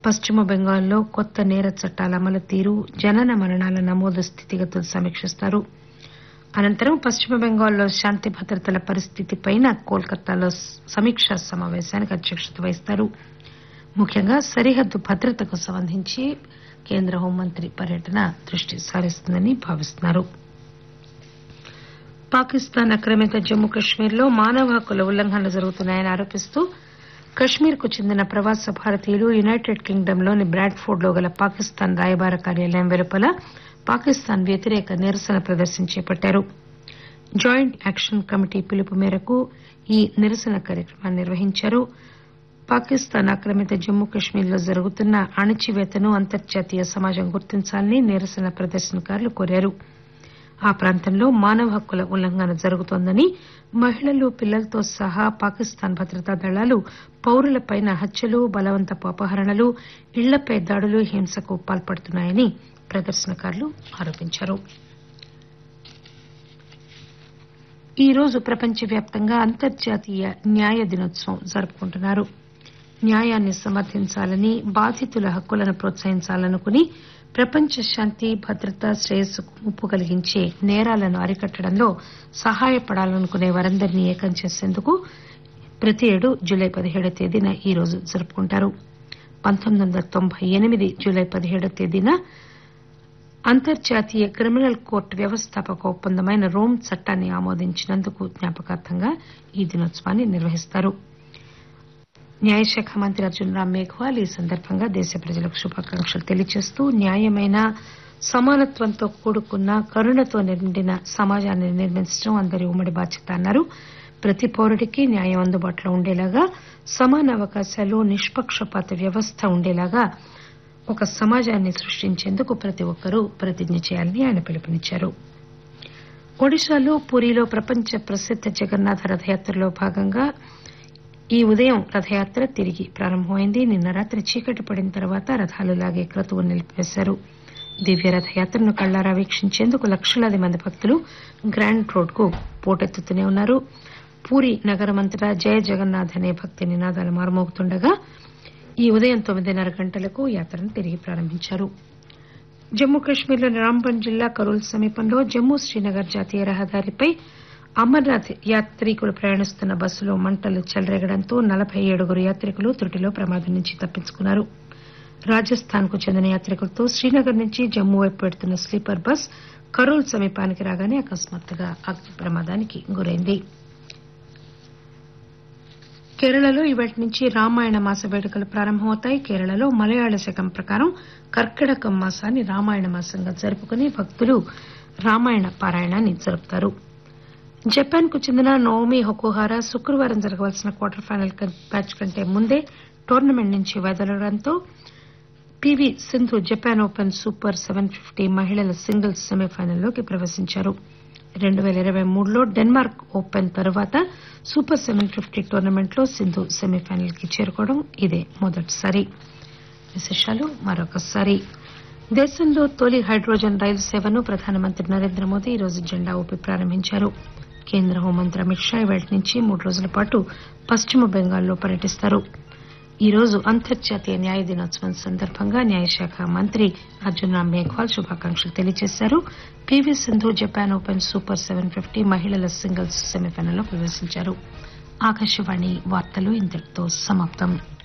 పశ్చిమ బెంగాల్లో కొత్త నేర చట్టాల అమలు తీరు జనన మరణాల నమోదు స్థితిగతులు సమీకిస్తారు అనంతరం పశ్చిమ బెంగాల్లో శాంతి భద్రతల పరిస్థితిపైన కోల్కతాలో సమీక్షా సమాపేశానికి అధ్యక్షత వహిస్తారు ముఖ్యంగా సరిహద్దు భద్రతకు సంబంధించి కేంద్ర హోంమంత్రి పర్యటన దృష్టి సారిస్తుందని భావిస్తున్నారు పాకిస్తాన్ ఆక్రమిత జమ్మూ కశ్మీర్లో మానవ హక్కుల ఉల్లంఘనలు జరుగుతున్నాయని ఆరోపిస్తూ కశ్మీర్ కు చెందిన ప్రవాస భారతీయులు యునైటెడ్ కింగ్డమ్ లోని బ్రాడ్ఫోర్డ్ లో గల పాకిస్తాన్ రాయబార కార్యాలయం వెలుపల పాకిస్తాన్ వ్యతిరేక నిరసన ప్రదర్శన చేపట్టారు జాయింట్ యాక్షన్ కమిటీ పిలుపు మేరకు ఈ నిరసన కార్యక్రమాన్ని నిర్వహించారు పాకిస్తాన్ ఆక్రమిత జమ్మూ కశ్మీర్ లో జరుగుతున్న అణచివేతను అంతర్జాతీయ సమాజం గుర్తించాలని నిరసన ప్రదర్శనకారులు కోరారు ఆ ప్రాంతంలో మానవ హక్కుల ఉల్లంఘన జరుగుతోందని మహిళలు పిల్లలతో సహా పాకిస్తాన్ భద్రతా దళాలు పౌరులపై హత్యలు బలవంతపు అపహరణలు ఇళ్లపై దాడులు హింసకు పాల్పడుతున్నాయని ప్రదర్శనకారులు ఆరోపించారు ఈరోజు ప్రపంచవ్యాప్తంగా అంతర్జాతీయ న్యాయ దినోత్సవం జరుపుకుంటున్నారు న్యాయాన్ని సమర్థించాలని బాధితుల హక్కులను ప్రోత్సహించాలనుకుని ప్రపంచ శాంతి భద్రత శ్రేయస్సుకు ముప్పు కలిగించే నేరాలను అరికట్టడంలో సహాయపడాలనుకునే వారందరినీ ఏకం చేసేందుకు ప్రతి ఏడు జులై పదిహేడవ తేదీన ఈ రోజు జరుపుకుంటారు పంతొమ్మిది వందల తొంభై ఎనిమిది జులై పదిహేడవ తేదీన అంతర్జాతీయ క్రిమినల్ కోర్టు వ్యవస్థాపక ఒప్పందమైన రోమ్ చట్టాన్ని ఆమోదించినందుకు జ్ఞాపకార్థంగా ఈ దినోత్సవాన్ని నిర్వహిస్తారు న్యాయశాఖ మంత్రి అర్జున్ రామ్ మేఘ్వాల్ ఈ సందర్భంగా దేశ ప్రజలకు శుభాకాంక్షలు తెలియజేస్తూ న్యాయమైన సమానత్వంతో కూడుకున్న కరుణతో నిండిన సమాజాన్ని నిర్మించడం అందరి ఉమ్మడి బాధ్యత అన్నారు ప్రతి పౌరుడికి న్యాయం అందుబాటులో ఉండేలాగా సమాన అవకాశాలు నిష్పక్షపాత వ్యవస్థ ఉండేలాగా ఒక సమాజాన్ని సృష్టించేందుకు ప్రతి ఒక్కరూ ప్రతిజ్ఞ చేయాలని ఆయన పిలుపునిచ్చారు ఒడిశాలో పూరీలో ప్రపంచ ప్రసిద్ద జగన్నాథ రథయాత్రలో భాగంగా ఈ ఉదయం రథయాత్ర తిరిగి ప్రారంభమైంది నిన్న రాత్రి చీకటి పడిన తర్వాత రథాలు లాగే క్రతువు నిలిపివేశారు దివ్య రథయాత్రను కళ్లారా వీక్షించేందుకు లక్షలాది మంది భక్తులు గ్రాండ్ రోడ్ కు పోటెత్తుతూనే ఉన్నారు పూరి నగరమంతటా జయ జగన్నాథ్ అనే భక్తి నినాదాలు మారుమోగుతుండగా ఈ ఉదయం తొమ్మిదిన్నర గంటలకు యాత్రను తిరిగి ప్రారంభించారు జమ్మూ కశ్మీర్లోని రాంబన్ జిల్లా కరూల్ సమీపంలో జమ్మూ శ్రీనగర్ జాతీయ రహదారిపై అమర్నాథ్ యాత్రికులు ప్రయాణిస్తున్న బస్సులో మంటలు చెలరేగడంతో నలబై ఏడుగురు యాత్రికులు త్రుటిలో ప్రమాదం నుంచి తప్పించుకున్నారు రాజస్థాన్ కు చెందిన యాత్రికులతో శ్రీనగర్ నుంచి జమ్మూ వైపు వెడుతున్న స్లీపర్ బస్ కరూల్ సమీపానికి రాగానే అకస్మాత్తుగా అగ్ని ప్రమాదానికి గురైంది కేరళలో ఇవాటి నుంచి రామాయణ మాస వేడుకలు ప్రారంభమవుతాయి కేరళలో మలయాళ శకం ప్రకారం కర్కిటకం మాసాన్ని రామాయణ మాసంగా జరుపుకుని భక్తులు రామాయణ పారాయణాన్ని జరుపుతారు జపాన్ కు చెందిన నోమి హొకుహారా శుక్రవారం జరగవలసిన క్వార్టర్ ఫైనల్ మ్యాచ్ కంటే ముందే టోర్నమెంట్ నుంచి వైదొలగడంతో PV Sindhu Japan open super seven fifty మహిళల సింగిల్స్ సెమీఫైనల్లోకి ప్రవేశించారు రెండు పేల ఇరవై మూడులో డెన్మార్క్ ఓపెన్ తర్వాత సూపర్ సెవెన్ ఫిఫ్టీ టోర్నమెంట్ లో సింధు సెమీఫైనల్ కి చేరుకోవడం ఇదే మొదటిసారి విశేషాలు మరొకసారి దేశంలో తొలి హైడ్రోజన్ రైలు సేవను ప్రధానమంత్రి నరేంద్ర మోదీ ఈరోజు జెండా ఊపి ప్రారంభించారు కేంద్ర హోంమంత్రి అమిత్ షా ఇవాళ నుంచి మూడు రోజుల పాటు పశ్చిమ బెంగాల్లో పర్యటిస్తారు ఈ రోజు అంతర్జాతీయ న్యాయ దినోత్సవం సందర్భంగా న్యాయశాఖ మంత్రి అర్జున్ రామ్ మేఘ్వాల్ శుభాకాంక్షలు తెలియజేశారు PV Sindhu Japan open super seven fifty మహిళల సింగిల్స్ సెమీఫైనల్లో ప్రవేశించారు ఆకాశవాణి వార్తలు ఇంతటితో సమాప్తం